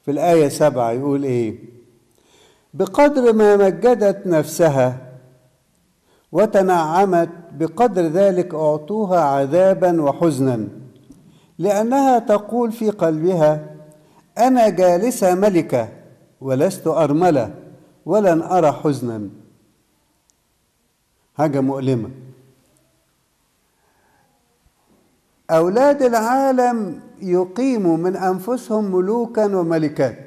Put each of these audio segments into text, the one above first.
في الآية سبعة يقول إيه بقدر ما مجدت نفسها وتنعمت بقدر ذلك أعطوها عذابا وحزنا لأنها تقول في قلبها أنا جالسة ملكة ولست أرملة ولن أرى حزنا حاجة مؤلمة أولاد العالم يقيموا من أنفسهم ملوكا وملكات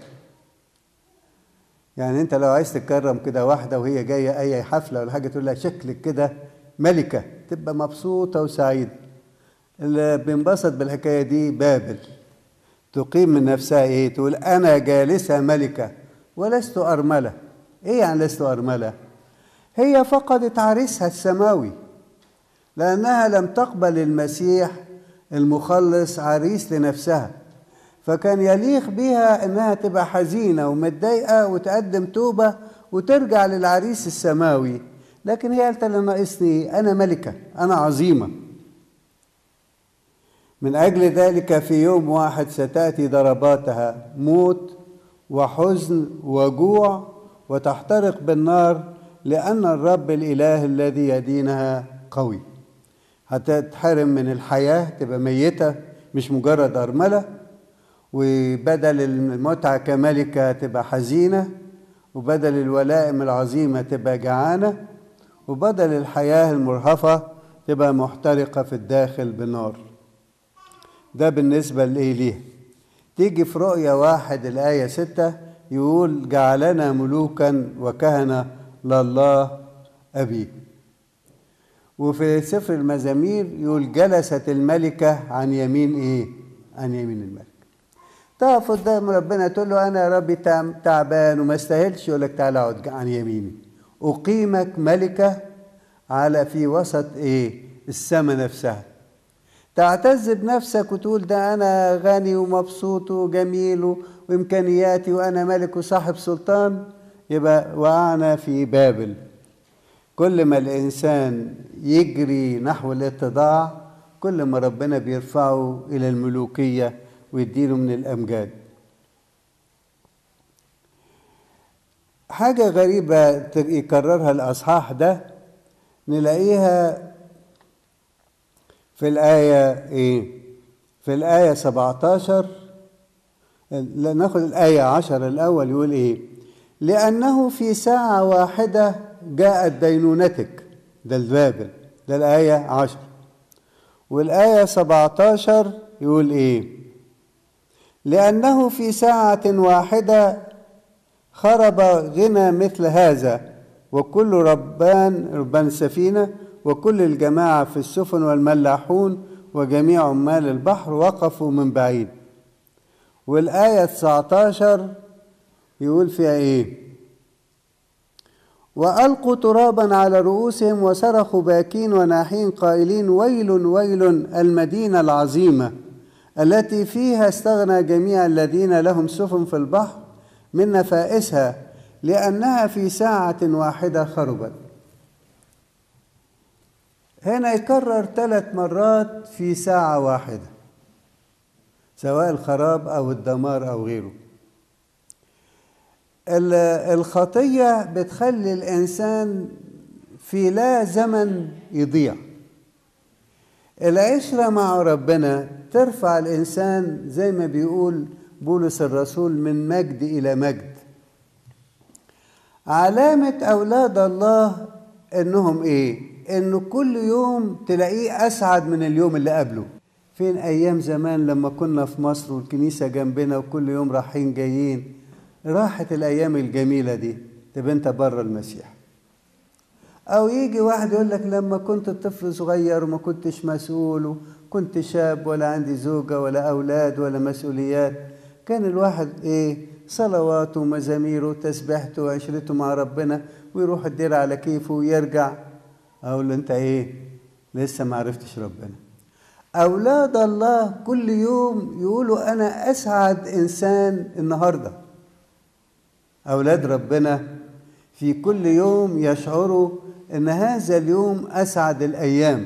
يعني أنت لو عايز تكرم كده واحدة وهي جاية أي حفلة ولا حاجة تقول لها شكلك كده ملكة تبقى مبسوطة وسعيدة اللي بينبسط بالحكاية دي بابل تقيم من نفسها إيه تقول أنا جالسة ملكة ولست أرملة إيه يعني لست أرملة هي فقدت عريسها السماوي لأنها لم تقبل المسيح المخلص عريس لنفسها فكان يليق بها انها تبقى حزينه ومتضايقه وتقدم توبه وترجع للعريس السماوي لكن هي قالت اللي ناقصني انا ملكه انا عظيمه من اجل ذلك في يوم واحد ستاتي ضرباتها موت وحزن وجوع وتحترق بالنار لان الرب الاله الذي يدينها قوي هتتحرم من الحياه تبقى ميته مش مجرد ارمله وبدل المتعة كملكة تبقى حزينة وبدل الولائم العظيمة تبقى جعانة وبدل الحياة المرهفة تبقى محترقة في الداخل بالنار ده بالنسبة لإيه ليه تيجي في رؤية واحد الآية ستة يقول جعلنا ملوكا وكهنة لله أبيه وفي سفر المزامير يقول جلست الملكة عن يمين إيه عن يمين الملك تقف قدام ربنا تقول له انا يا ربي تعبان وما استاهلش يقول لك تعالى اقعد عن يميني اقيمك ملكه على في وسط ايه السماء نفسها تعتز بنفسك وتقول ده انا غني ومبسوط وجميل وامكانياتي وانا ملك وصاحب سلطان يبقى وقعنا في بابل كل ما الانسان يجري نحو الاتضاع كل ما ربنا بيرفعه الى الملوكيه ويديله من الأمجاد حاجة غريبة يكررها الأصحاح ده نلاقيها في الآية إيه؟ في الآية 17 ناخد الآية 10 الأول يقول إيه؟ لأنه في ساعة واحدة جاءت دينونتك ده البابل ده الآية 10 والآية 17 يقول إيه؟ لأنه في ساعة واحدة خرب غنى مثل هذا وكل ربان ربان سفينة وكل الجماعة في السفن والملاحون وجميع عمال البحر وقفوا من بعيد والآية 19 يقول فيها إيه وألقوا ترابا على رؤوسهم وصرخوا باكين وناحين قائلين ويل ويل المدينة العظيمة التي فيها استغنى جميع الذين لهم سفن في البحر من نفائسها لأنها في ساعة واحدة خربت هنا يكرر ثلاث مرات في ساعة واحدة سواء الخراب أو الدمار أو غيره الخطية بتخلي الإنسان في لا زمن يضيع العشرة مع ربنا ترفع الإنسان زي ما بيقول بولس الرسول من مجد إلى مجد علامة أولاد الله إنهم إيه؟ إنه كل يوم تلاقيه أسعد من اليوم اللي قبله فين أيام زمان لما كنا في مصر والكنيسة جنبنا وكل يوم رايحين جايين راحت الأيام الجميلة دي تبقى أنت بره المسيح أو يجي واحد يقول لك لما كنت طفل صغير وما كنتش مسؤول كنت شاب ولا عندي زوجة ولا أولاد ولا مسؤوليات كان الواحد إيه صلواته ومزاميره وتسبيحته وعشرته مع ربنا ويروح الدير على كيفه ويرجع أقول له أنت إيه لسه ما عرفتش ربنا أولاد الله كل يوم يقولوا أنا أسعد إنسان النهاردة أولاد ربنا في كل يوم يشعروا أن هذا اليوم أسعد الأيام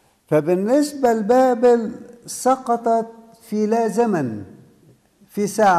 فبالنسبة لبابل سقطت في لا زمن في ساعة